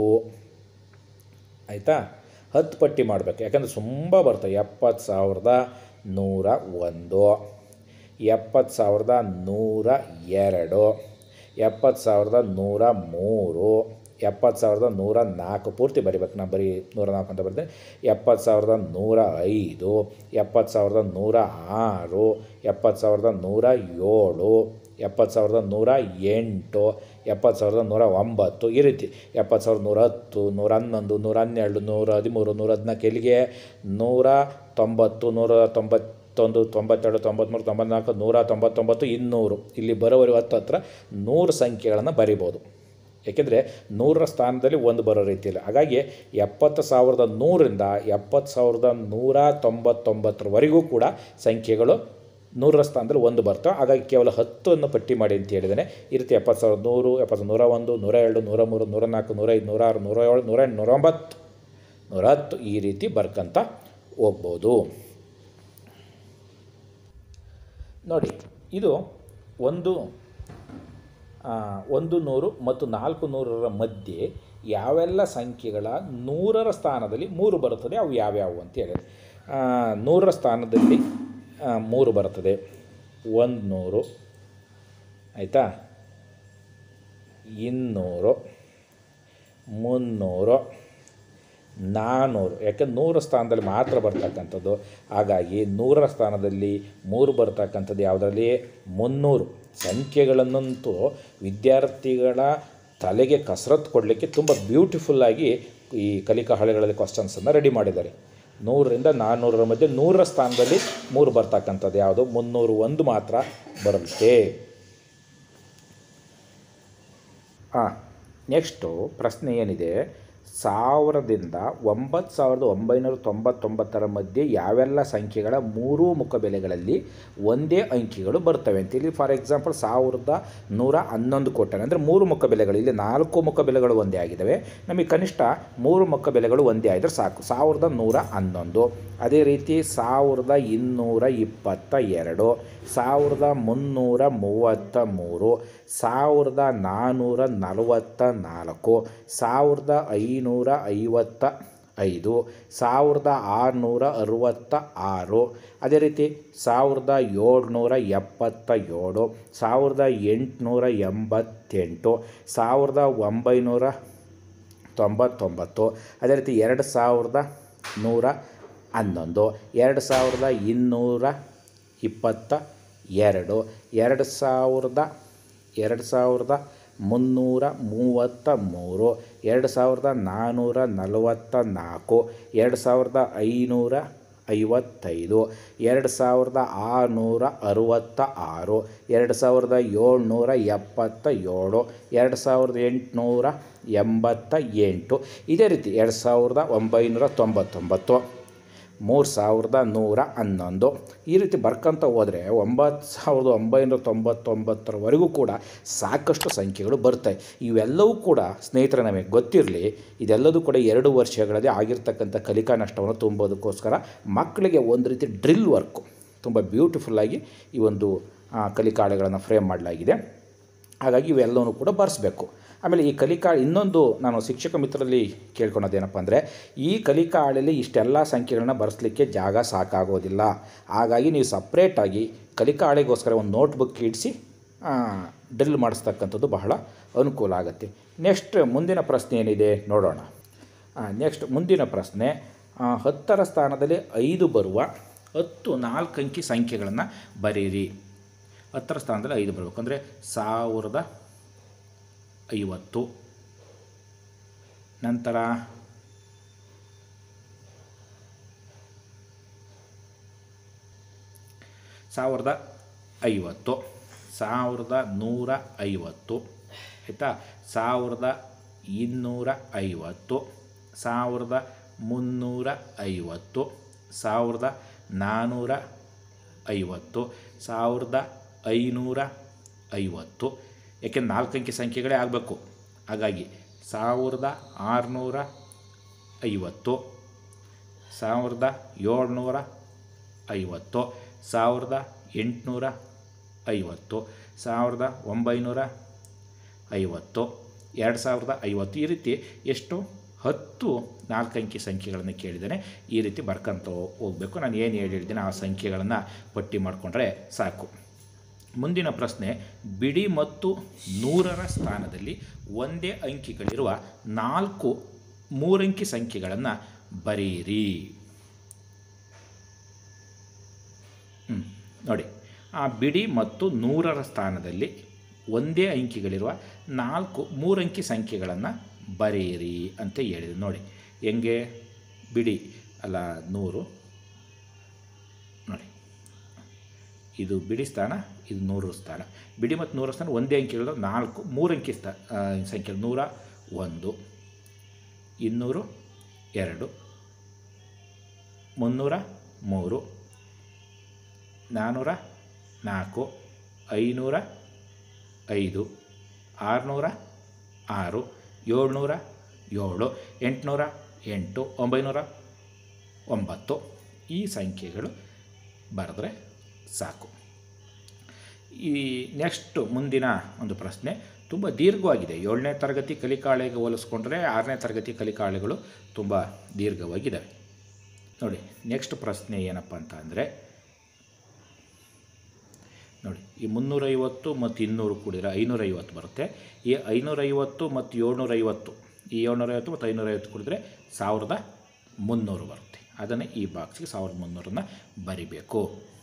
ಆಯಿತಾ ಹತ್ತು ಪಟ್ಟಿ ಮಾಡಬೇಕು ಯಾಕಂದರೆ ತುಂಬ ಬರ್ತವೆ ಎಪ್ಪತ್ತು ಸಾವಿರದ ನೂರ ಒಂದು ಎಪ್ಪತ್ತು ಸಾವಿರದ ನೂರ ಎರಡು ಎಪ್ಪತ್ತು ಸಾವಿರದ ನೂರ ಮೂರು ಎಪ್ಪತ್ತು ಸಾವಿರದ ನೂರ ನಾಲ್ಕು ಪೂರ್ತಿ ಬರಿಬೇಕು ನಾನು ಬರೀ ನೂರ ನಾಲ್ಕು ಅಂತ ಬರ್ತೀನಿ ಎಪ್ಪತ್ತು ಸಾವಿರದ ನೂರ ಐದು ಎಪ್ಪತ್ತು ಸಾವಿರದ ನೂರ ಆರು ಎಪ್ಪತ್ತು ಸಾವಿರದ ನೂರ ಏಳು ಎಪ್ಪತ್ತು ಸಾವಿರದ ನೂರ ಎಂಟು ಎಪ್ಪತ್ತು ಸಾವಿರದ ನೂರ ಒಂಬತ್ತು ಈ ರೀತಿ ಎಪ್ಪತ್ತು ಸಾವಿರದ ನೂರ ಹತ್ತು ನೂರ ಹನ್ನೊಂದು ನೂರ ಹನ್ನೆರಡು ನೂರ ಹದಿಮೂರು ನೂರ ಹದಿನಾಲ್ಕು ಎಲ್ಲಿಗೆ ನೂರ ತೊಂಬತ್ತು ನೂರ ತೊಂಬತ್ತೊಂದು ತೊಂಬತ್ತೆರಡು ತೊಂಬತ್ತ್ಮೂರು ತೊಂಬತ್ನಾಲ್ಕು ನೂರ ತೊಂಬತ್ತೊಂಬತ್ತು ಇನ್ನೂರು ಇಲ್ಲಿ ಬರೋವರೆಗೂ ಹತ್ತು ಹತ್ರ ನೂರು ಸಂಖ್ಯೆಗಳನ್ನು ಬರಿಬೋದು ಏಕೆಂದರೆ ನೂರರ ಸ್ಥಾನದಲ್ಲಿ ಒಂದು ಬರೋ ರೀತಿಯಲ್ಲಿ ಹಾಗಾಗಿ ಎಪ್ಪತ್ತು ಸಾವಿರದ ನೂರರಿಂದ ಎಪ್ಪತ್ತು ಸಾವಿರದ ನೂರ ತೊಂಬತ್ತೊಂಬತ್ತರವರೆಗೂ ಕೂಡ ಸಂಖ್ಯೆಗಳು ನೂರರ ಸ್ಥಾನದಲ್ಲಿ ಒಂದು ಬರ್ತವೆ ಹಾಗಾಗಿ ಕೇವಲ ಹತ್ತನ್ನು ಪಟ್ಟಿ ಮಾಡಿ ಅಂತ ಹೇಳಿದ್ದಾನೆ ಈ ರೀತಿ ಎಪ್ಪತ್ತು ಸಾವಿರದ ನೂರು ಎಪ್ಪತ್ತು ನೂರ ಒಂದು ನೂರ ಎರಡು ನೂರ ಮೂರು ನೂರ ನಾಲ್ಕು ನೂರ ಐದು ನೂರ ಆರು ನೂರ ಏಳು ನೂರ ಎಂಟು ನೂರ ಒಂಬತ್ತು ನೂರ ಹತ್ತು ಈ ರೀತಿ ಬರ್ಕಂತ ಹೋಗ್ಬೋದು ನೋಡಿ ಇದು ಒಂದು ಆ, ಒಂದು ನೂರು ಮತ್ತು ನಾಲ್ಕು ನೂರರ ಮಧ್ಯೆ ಯಾವೆಲ್ಲ ಸಂಖ್ಯೆಗಳ ನೂರರ ಸ್ಥಾನದಲ್ಲಿ ಮೂರು ಬರುತ್ತದೆ ಅವು ಯಾವ್ಯಾವು ಅಂತ ಹೇಳಿ ಆ, ನೂರರ ಸ್ಥಾನದಲ್ಲಿ ಆ, ಮೂರು ಬರುತ್ತದೆ ಒಂದು ನೂರು ಆಯಿತಾ ಇನ್ನೂರು ಮುನ್ನೂರು ನಾನ್ನೂರು ಯಾಕೆ ನೂರ ಸ್ಥಾನದಲ್ಲಿ ಮಾತ್ರ ಬರ್ತಕ್ಕಂಥದ್ದು ಹಾಗಾಗಿ ನೂರರ ಸ್ಥಾನದಲ್ಲಿ ಮೂರು ಬರ್ತಕ್ಕಂಥದ್ದು ಯಾವುದರಲ್ಲಿ ಮುನ್ನೂರು ಸಂಖ್ಯೆಗಳನ್ನಂತೂ ವಿದ್ಯಾರ್ಥಿಗಳ ತಲೆಗೆ ಕಸರತ್ತು ಕೊಡಲಿಕ್ಕೆ ತುಂಬ ಬ್ಯೂಟಿಫುಲ್ಲಾಗಿ ಈ ಕಲಿಕಾ ಹಳೆಗಳಲ್ಲಿ ಕ್ವಶನ್ಸನ್ನು ರೆಡಿ ಮಾಡಿದ್ದಾರೆ ನೂರರಿಂದ ನಾನ್ನೂರರ ಮಧ್ಯೆ ನೂರರ ಸ್ಥಾನದಲ್ಲಿ ಮೂರು ಬರ್ತಕ್ಕಂಥದ್ದು ಯಾವುದು ಮುನ್ನೂರು ಒಂದು ಮಾತ್ರ ಬರುತ್ತೆ ಹಾಂ ನೆಕ್ಸ್ಟು ಪ್ರಶ್ನೆ ಏನಿದೆ ಸಾವಿರದಿಂದ ಒಂಬತ್ತು ಸಾವಿರದ ಒಂಬೈನೂರ ತೊಂಬತ್ತೊಂಬತ್ತರ ಮಧ್ಯೆ ಯಾವೆಲ್ಲ ಸಂಖ್ಯೆಗಳ ಮೂರೂ ಮುಖಬೆಲೆಗಳಲ್ಲಿ ಒಂದೇ ಅಂಕಿಗಳು ಬರ್ತವೆ ಅಂತ ಇಲ್ಲಿ ಫಾರ್ ಎಕ್ಸಾಂಪಲ್ ಸಾವಿರದ ನೂರ ಹನ್ನೊಂದು ಕೊಟ್ಟನೆ ಅಂದರೆ ಮೂರು ಮುಖಬೆಲೆಗಳು ಇಲ್ಲಿ ನಾಲ್ಕು ಮುಖಬೆಲೆಗಳು ಒಂದೇ ಆಗಿದ್ದಾವೆ ನಮಗೆ ಕನಿಷ್ಠ ಮೂರು ಮುಖಬೆಲೆಗಳು ಒಂದೇ ಆಗಿದ್ರೆ ಸಾಕು ಸಾವಿರದ ನೂರ ಹನ್ನೊಂದು ಅದೇ ರೀತಿ ಸಾವಿರದ ಇನ್ನೂರ ಇಪ್ಪತ್ತ ಎರಡು ಸಾವಿರದ ಮುನ್ನೂರ ಮೂವತ್ತ ಮೂರು ಸಾವಿರದ ನಾನ್ನೂರ ನಲವತ್ತ ನಾಲ್ಕು ಸಾವಿರದ ಐನೂರ ಐವತ್ತ ಐದು ಸಾವಿರದ ಆರುನೂರ ಅರುವತ್ತ ಆರು ಅದೇ ರೀತಿ ಸಾವಿರದ ಏಳ್ನೂರ ಎಪ್ಪತ್ತ ಏಳು ಸಾವಿರದ ಎಂಟುನೂರ ಎಂಬತ್ತೆಂಟು ಸಾವಿರದ ಒಂಬೈನೂರ ತೊಂಬತ್ತೊಂಬತ್ತು ಅದೇ ರೀತಿ ಎರಡು ಸಾವಿರದ ನೂರ ಹನ್ನೊಂದು ಎರಡು ಸಾವಿರದ ಇನ್ನೂರ ಇಪ್ಪತ್ತ ಎರಡು ಎರಡು ಸಾವಿರದ ಎರಡು ಸಾವಿರದ ಮುನ್ನೂರ ಮೂವತ್ತ ಮೂರು ಎರಡು ಸಾವಿರದ ನಾನ್ನೂರ ನಲವತ್ತ ನಾಲ್ಕು ಎರಡು ಸಾವಿರದ ಐನೂರ ಐವತ್ತೈದು ಎರಡು ಸಾವಿರದ ಆರುನೂರ ಅರುವತ್ತ ಆರು ಎರಡು ಸಾವಿರದ ಏಳ್ನೂರ ಎಪ್ಪತ್ತ ಏಳು ಎರಡು ಸಾವಿರದ ಎಂಟುನೂರ ಎಂಬತ್ತ ಎಂಟು ಇದೇ ರೀತಿ ಎರಡು ಸಾವಿರದ ಒಂಬೈನೂರ ತೊಂಬತ್ತೊಂಬತ್ತು ಮೂರು ಸಾವಿರದ ನೂರ ಹನ್ನೊಂದು ಈ ರೀತಿ ಬರ್ಕೊಂತ ಹೋದರೆ ಒಂಬತ್ತು ಸಾವಿರದ ಒಂಬೈನೂರ ತೊಂಬತ್ತೊಂಬತ್ತರವರೆಗೂ ಕೂಡ ಸಾಕಷ್ಟು ಸಂಖ್ಯೆಗಳು ಬರ್ತವೆ ಇವೆಲ್ಲವೂ ಕೂಡ ಸ್ನೇಹಿತರೆ ನಮಗೆ ಗೊತ್ತಿರಲಿ ಇದೆಲ್ಲದೂ ಕೂಡ ಎರಡು ವರ್ಷಗಳಲ್ಲಿ ಆಗಿರ್ತಕ್ಕಂಥ ಕಲಿಕಾ ನಷ್ಟವನ್ನು ತುಂಬೋದಕ್ಕೋಸ್ಕರ ಮಕ್ಕಳಿಗೆ ಒಂದು ರೀತಿ ಡ್ರಿಲ್ ವರ್ಕು ತುಂಬ ಬ್ಯೂಟಿಫುಲ್ಲಾಗಿ ಈ ಒಂದು ಆ, ಕಲಿಕಾಳೆಗಳನ್ನು ಫ್ರೇಮ್ ಮಾಡಲಾಗಿದೆ ಹಾಗಾಗಿ ಇವೆಲ್ಲವೂ ಕೂಡ ಬರೆಸ್ಬೇಕು ಆಮೇಲೆ ಈ ಕಲಿಕಾ ಇನ್ನೊಂದು ನಾನು ಶಿಕ್ಷಕ ಮಿತ್ರರಲ್ಲಿ ಕೇಳ್ಕೊಳೋದೇನಪ್ಪ ಅಂದರೆ ಈ ಕಲಿಕಾ ಹಾಳೆಯಲ್ಲಿ ಇಷ್ಟೆಲ್ಲ ಸಂಖ್ಯೆಗಳನ್ನ ಬರೆಸ್ಲಿಕ್ಕೆ ಜಾಗ ಸಾಕಾಗೋದಿಲ್ಲ ಹಾಗಾಗಿ ನೀವು ಸಪ್ರೇಟಾಗಿ ಕಲಿಕಾ ಹಾಳೆಗೋಸ್ಕರ ಒಂದು ನೋಟ್ಬುಕ್ ಇಡಿಸಿ ಡ್ರಿಲ್ ಮಾಡಿಸ್ತಕ್ಕಂಥದ್ದು ಬಹಳ ಅನುಕೂಲ ಆಗುತ್ತೆ ನೆಕ್ಸ್ಟ್ ಮುಂದಿನ ಪ್ರಶ್ನೆ ಏನಿದೆ ನೋಡೋಣ ನೆಕ್ಸ್ಟ್ ಮುಂದಿನ ಪ್ರಶ್ನೆ ಆ, ಹತ್ತರ ಸ್ಥಾನದಲ್ಲಿ ಐದು ಬರುವ ಹತ್ತು ನಾಲ್ಕು ಅಂಕಿ ಸಂಖ್ಯೆಗಳನ್ನು ಬರೀರಿ ಹತ್ತರ ಸ್ಥಾನದಲ್ಲಿ ಐದು ಬರಬೇಕು ಅಂದರೆ ಸಾವಿರದ ಐವತ್ತು ನಂತರ ಸಾವಿರದ ಐವತ್ತು ಸಾವಿರದ ನೂರ ಐವತ್ತು ಆಯಿತಾ ಸಾವಿರದ ಇನ್ನೂರ ಐವತ್ತು ಸಾವಿರದ ಮುನ್ನೂರ ಐವತ್ತು ಸಾವಿರದ ನಾನ್ನೂರ ಐವತ್ತು ಸಾವಿರದ ಐನೂರ ಐವತ್ತು ಯಾಕೆಂದ್ರೆ ನಾಲ್ಕು ಅಂಕಿ ಸಂಖ್ಯೆಗಳೇ ಆಗಬೇಕು ಹಾಗಾಗಿ ಸಾವಿರದ ಆರುನೂರ ಐವತ್ತು ಸಾವಿರದ ಏಳ್ನೂರ ಐವತ್ತು ಸಾವಿರದ ಎಂಟುನೂರ ಐವತ್ತು ಸಾವಿರದ ಒಂಬೈನೂರ ಐವತ್ತು ಎರಡು ಸಾವಿರದ ಐವತ್ತು ಈ ರೀತಿ ಎಷ್ಟು ಹತ್ತು ನಾಲ್ಕು ಅಂಕಿ ಸಂಖ್ಯೆಗಳನ್ನು ಕೇಳಿದ್ದೇನೆ ಈ ರೀತಿ ಬರ್ಕೊಂತ ಹೋಗಬೇಕು ನಾನು ಏನು ಹೇಳಿದ್ದೀನಿ ಆ ಸಂಖ್ಯೆಗಳನ್ನು ಪಟ್ಟಿ ಮಾಡಿಕೊಂಡ್ರೆ ಸಾಕು ಮುಂದಿನ ಪ್ರಶ್ನೆ ಬಿಡಿ ಮತ್ತು ನೂರರ ಸ್ಥಾನದಲ್ಲಿ ಒಂದೇ ಅಂಕಿಗಳಿರುವ ನಾಲ್ಕು ಮೂರಂಕಿ ಸಂಖ್ಯೆಗಳನ್ನು ಬರೆಯಿರಿ ಹ್ಮ್, ನೋಡಿ ಆ ಬಿಡಿ ಮತ್ತು ನೂರರ ಸ್ಥಾನದಲ್ಲಿ ಒಂದೇ ಅಂಕಿಗಳಿರುವ ನಾಲ್ಕು ಮೂರಂಕಿ ಸಂಖ್ಯೆಗಳನ್ನು ಬರೆಯಿರಿ ಅಂತ ಹೇಳಿದೆ ನೋಡಿ ಹೆಂಗೆ ಬಿಡಿ ಅಲ್ಲ ನೂರು ನೋಡಿ ಇದು ಬಿಡಿ ಸ್ಥಾನ ಇದು ನೂರು ಸ್ಥಾನ ಬಿಡಿ ಮತ್ತು ನೂರ ಸ್ಥಾನ ಒಂದೇ ಅಂಕಿಗಳು ನಾಲ್ಕು ಮೂರಂಕಿ ಸ್ಥಾ ಆ, ಸಂಖ್ಯೆ ನೂರ ಒಂದು ಇನ್ನೂರು ಎರಡು ಮುನ್ನೂರ ಮೂರು ನಾನ್ನೂರ ನಾಲ್ಕು ಐನೂರ ಐದು ಆರುನೂರ ಆರು ಏಳ್ನೂರ ಏಳು ಎಂಟುನೂರ ಎಂಟು ಒಂಬೈನೂರ ಒಂಬತ್ತು ಈ ಸಂಖ್ಯೆಗಳು ಬರೆದ್ರೆ ಸಾಕು ಈ ನೆಕ್ಸ್ಟ್ ಮುಂದಿನ ಒಂದು ಪ್ರಶ್ನೆ ತುಂಬ ದೀರ್ಘವಾಗಿದೆ ಏಳನೇ ತರಗತಿ ಕಲಿಕಾಳೆಗೆ ಹೋಲಿಸ್ಕೊಂಡ್ರೆ ಆರನೇ ತರಗತಿ ಕಲಿಕಾಳೆಗಳು ತುಂಬ ದೀರ್ಘವಾಗಿದ್ದಾವೆ ನೋಡಿ ನೆಕ್ಸ್ಟ್ ಪ್ರಶ್ನೆ ಏನಪ್ಪ ಅಂತ ಅಂದರೆ ನೋಡಿ ಈ ಮುನ್ನೂರೈವತ್ತು ಮತ್ತು ಇನ್ನೂರು ಕೂಡಿದರೆ ಐನೂರೈವತ್ತು ಬರುತ್ತೆ ಈ ಐನೂರೈವತ್ತು ಮತ್ತು ಏಳ್ನೂರೈವತ್ತು ಈ ಏಳ್ನೂರೈವತ್ತು ಮತ್ತು ಐನೂರೈವತ್ತು ಕೂಡಿದ್ರೆ ಸಾವಿರದ ಮುನ್ನೂರು ಬರುತ್ತೆ ಅದನ್ನೇ ಈ ಬಾಕ್ಸ್ಗೆ ಸಾವಿರದ ಮುನ್ನೂರನ್ನು ಬರಿಬೇಕು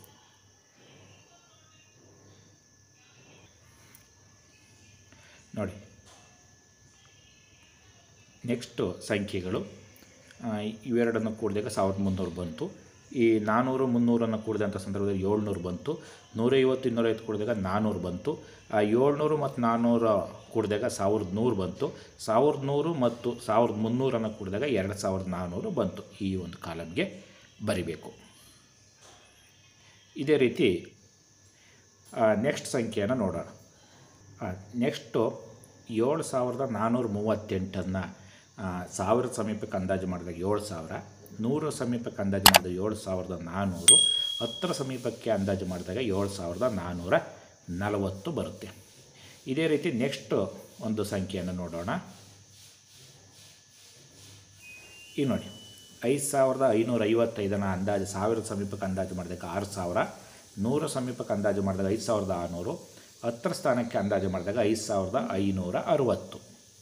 ನೋಡಿ ನೆಕ್ಸ್ಟು ಸಂಖ್ಯೆಗಳು ಆ, ಇವೆರಡನ್ನು ಕೂಡಿದಾಗ ಸಾವಿರದ ಮುನ್ನೂರು ಬಂತು ಈ ನಾನ್ನೂರು ಮುನ್ನೂರನ್ನು ಕೂಡಿದಂಥ ಸಂದರ್ಭದಲ್ಲಿ ಏಳ್ನೂರು ಬಂತು ನೂರೈವತ್ತು ಇನ್ನೂರೈವತ್ತು ಕೂಡಿದಾಗ ನಾನ್ನೂರು ಬಂತು ಆ ಏಳ್ನೂರು ಮತ್ತು ನಾನ್ನೂರು ಕೂಡಿದಾಗ ಸಾವಿರದ ನೂರು ಬಂತು ಸಾವಿರದ ನೂರು ಮತ್ತು ಸಾವಿರದ ಮುನ್ನೂರನ್ನು ಕೂಡಿದಾಗ ಎರಡು ಸಾವಿರದ ನಾನ್ನೂರು ಬಂತು ಈ ಒಂದು ಕಾಲಮ್ಗೆ ಬರಿಬೇಕು ಇದೇ ರೀತಿ ನೆಕ್ಸ್ಟ್ ಸಂಖ್ಯೆಯನ್ನು ನೋಡೋಣ ನೆಕ್ಸ್ಟು ಏಳು ಸಾವಿರದ ನಾನ್ನೂರ ಮೂವತ್ತೆಂಟನ್ನು ಸಾವಿರದ ಸಮೀಪಕ್ಕೆ ಅಂದಾಜು ಮಾಡಿದಾಗ ಏಳು ಸಾವಿರ ನೂರು ಸಮೀಪಕ್ಕೆ ಅಂದಾಜು ಮಾಡಿದಾಗ ಏಳು ಸಾವಿರದ ನಾನ್ನೂರು ಹತ್ತರ ಸಮೀಪಕ್ಕೆ ಅಂದಾಜು ಮಾಡಿದಾಗ ಏಳು ಸಾವಿರದ ನಾನ್ನೂರ ನಲವತ್ತು ಬರುತ್ತೆ ಇದೇ ರೀತಿ ನೆಕ್ಸ್ಟ್ ಒಂದು ಸಂಖ್ಯೆಯನ್ನು ನೋಡೋಣ ಈಗ ನೋಡಿ ಐದು ಸಾವಿರದ ಐನೂರ ಐವತ್ತೈದನ ಅಂದಾಜು ಸಾವಿರದ ಸಮೀಪಕ್ಕೆ ಅಂದಾಜು ಮಾಡಿದಾಗ ಆರು ಸಾವಿರ ನೂರ ಸಮೀಪಕ್ಕೆ ಅಂದಾಜು ಮಾಡಿದಾಗ ಐದು ಸಾವಿರದ ಆರುನೂರು ಹತ್ತರ ಸ್ಥಾನಕ್ಕೆ ಅಂದಾಜು ಮಾಡಿದಾಗ ಐದು ಸಾವಿರದ ಐನೂರ ಅರುವತ್ತು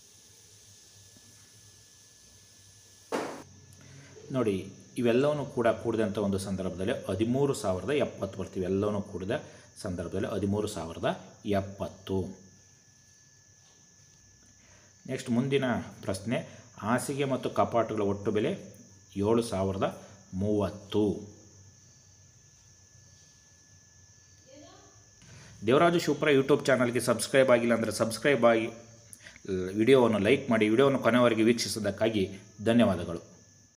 ನೋಡಿ ಇವೆಲ್ಲವೂ ಕೂಡ ಕೂಡಿದಂಥ ಒಂದು ಸಂದರ್ಭದಲ್ಲಿ ಹದಿಮೂರು ಸಾವಿರದ ಎಪ್ಪತ್ತು ಬರ್ತೀವಿ ಎಲ್ಲವೂ ಕೂಡಿದ ಸಂದರ್ಭದಲ್ಲಿ ಹದಿಮೂರು ಸಾವಿರದ ಎಪ್ಪತ್ತು ನೆಕ್ಸ್ಟ್ ಮುಂದಿನ ಪ್ರಶ್ನೆ ಹಾಸಿಗೆ ಮತ್ತು ಕಪಾಟುಗಳ ಒಟ್ಟು ಬೆಲೆ ಏಳು ಸಾವಿರದ ಮೂವತ್ತು ದೇವರಾಜು ಶಿವಪುರ ಯೂಟ್ಯೂಬ್ ಚಾನಲ್ಗೆ ಸಬ್ಸ್ಕ್ರೈಬ್ ಆಗಿಲ್ಲ ಅಂದರೆ ಸಬ್ಸ್ಕ್ರೈಬ್ ಆಗಿ ವಿಡಿಯೋವನ್ನು ಲೈಕ್ ಮಾಡಿ ವಿಡಿಯೋವನ್ನು ಕೊನೆವರೆಗೆ ವೀಕ್ಷಿಸಿದ್ದಕ್ಕಾಗಿ ಧನ್ಯವಾದಗಳು